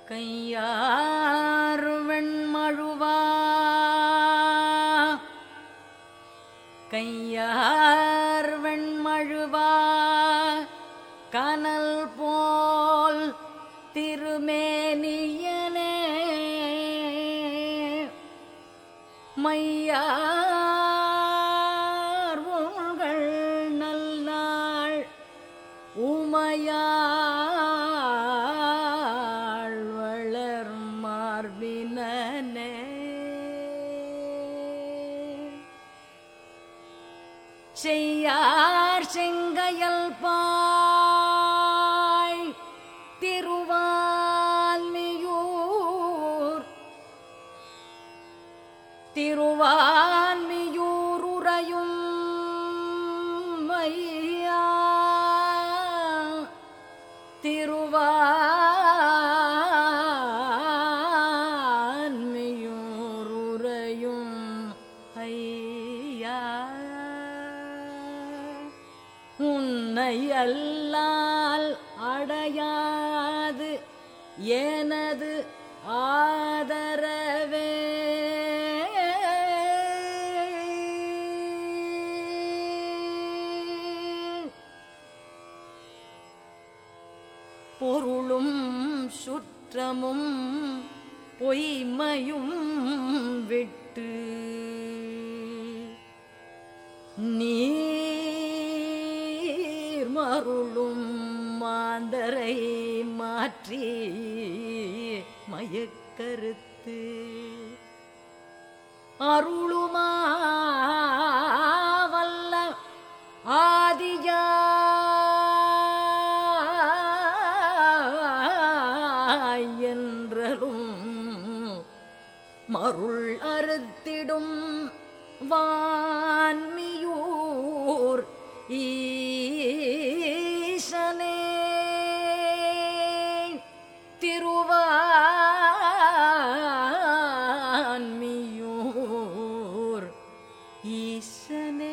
கையார் வெண்மழுவா கையார் வெண்மழுவா கனல் போல் திருமேனியனே மையார் உங்கள் நல்நாள் உமையாள் வளர் மார்பினே செய்யார் செங்கையல் பாய் திருவான்மியூர் திருவான்மியூர் உறையும் ஐயா திருவான்மியூர் உறையும் ஐயா உன்னை அல்லால் அடையாது எனது ஆதரவே பொருளும் சுற்றமும் பொய்மையும் விட்டு நீர் மருளும் மாந்தரை மாற்றி மயக்கருத்து அருளுமாவல்ல ஆதியா என்றலும் மருள் அறுத்திடும் வான்மியூர் ஈசனே திருவான்மியூர் ஈசனே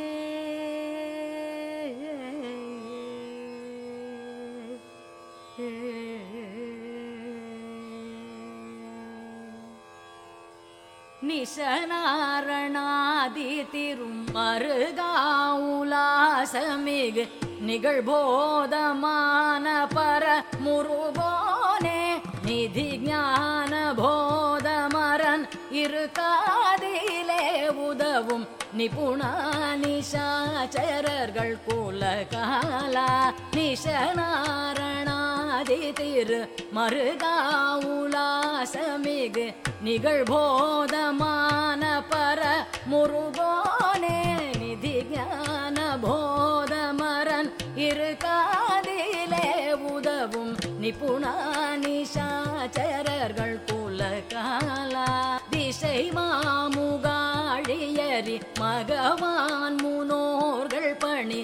நிசனாரணாதி திரும் மருகாவுலாசமிகு நிகழ்போதமான பர முருகோனே நிதி ஞான போதமரன் இரு காதிலே உதவும் நிபுணா நிஷாச்சரர்கள் குலகாலா நிஷனாரணாதி திரு மருகாவுலாசமிகு நிகழ்போதமான பர முருகோனே நிதி ஞான போதமரன் இரு காதிலே உதவும் நிபுணா நிஷாச்சரர்கள் குலகாலா திசை மாமுகாழியரி மகவான் முனோர்கள் பணி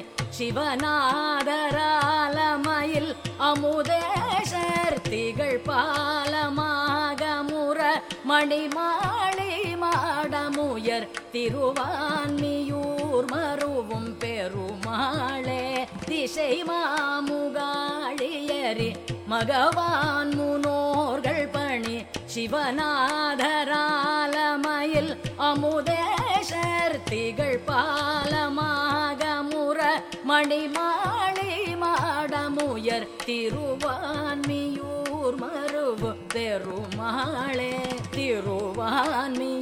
சிவநாதராலமயில் அமுதேஷர் திகழ் பாலமாக முற மணிமாளி மாடமுயர் திருவான்மியூர் மருவும் பெருமாளே திசை மாமுகாழியரி மகவான் முனோர்கள் பணி சிவநாதராலமயில் அமுதேஷர் திகழ் பாலமாக முற மணிமாளி மாடமுயர் திருவான்மியூர் மருவு பெருமாளே திருவான்மி